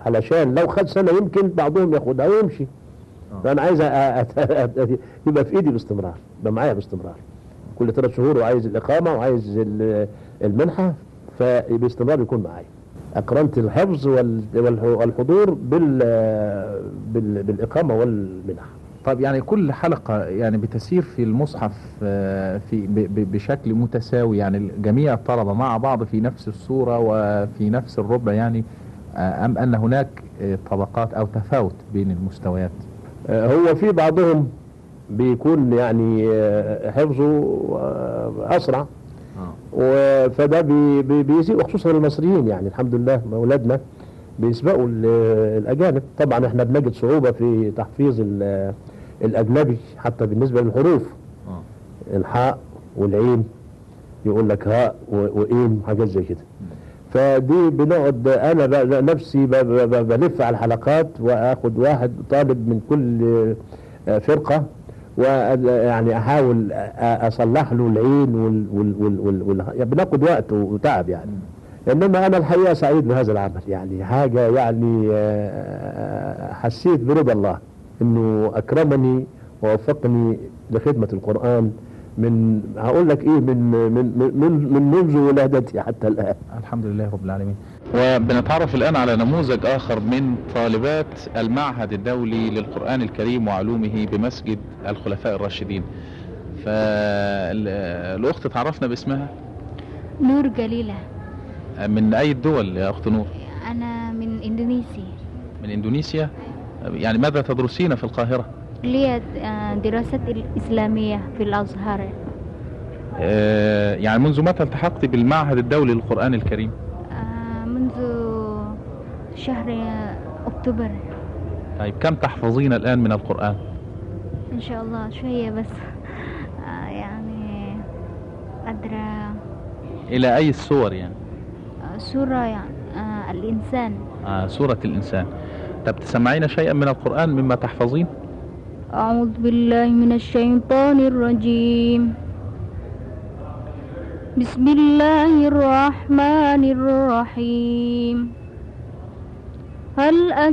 علشان لو خد سنة يمكن بعضهم ياخدها ويمشي آه. فأنا عايز أ- أ- أ- أ- يبقى في إيدي باستمرار يبقى معايا باستمرار كل ثلاث شهور وعايز الإقامة وعايز ال- المنحة فباستمرار يكون معايا أقرنت الحفظ وال- والح- والحضور بال بال- بالإقامة والمنح طيب يعني كل حلقة يعني بتسير في المصحف آه، في ب- ب- بشكل متساوي يعني جميع الطلبة مع بعض في نفس الصورة وفي نفس الربع يعني آه، أم أن هناك آه، طبقات أو تفاوت بين المستويات آه، هو في بعضهم بيكون يعني آه، حفظه آه، أسرع و- فده بي بي بيزيد وخصوصا المصريين يعني الحمد لله اولادنا بيسبقوا ال- الاجانب طبعا احنا بنجد صعوبه في تحفيظ ال- الاجنبي حتى بالنسبه للحروف آه. الحاء والعين يقول لك هاء و- وإين حاجات زي كده فدي بنقعد انا ب- نفسي ب- ب- ب- بلف على الحلقات واخد واحد طالب من كل آه، فرقه ويعني احاول أ- اصلح له العين وال وال وال وال وال يعني بناخد وقت وتعب يعني انما انا الحقيقه سعيد بهذا العمل يعني حاجه يعني آه، حسيت برضا الله انه اكرمني ووفقني لخدمه القران من هقول لك ايه من من من من منذ ولادتي حتى الان الحمد لله رب العالمين وبنتعرف الآن على نموذج آخر من طالبات المعهد الدولي للقرآن الكريم وعلومه بمسجد الخلفاء الراشدين فالأخت تعرفنا باسمها نور جليلة من أي الدول يا أخت نور أنا من إندونيسيا من إندونيسيا يعني ماذا تدرسين في القاهرة كلية آه، دراسات الإسلامية في الأزهر آه، يعني منذ متى التحقت بالمعهد الدولي للقرآن الكريم آه، منذ شهر آه، أكتوبر طيب كم تحفظين الآن من القرآن إن شاء الله شوية بس آه، يعني أدرى إلى أي السور يعني آه، سورة يعني آه، الإنسان آه سورة الإنسان طب تسمعين شيئا من القرآن مما تحفظين أعوذ بالله من الشيطان الرجيم بسم الله الرحمن الرحيم هل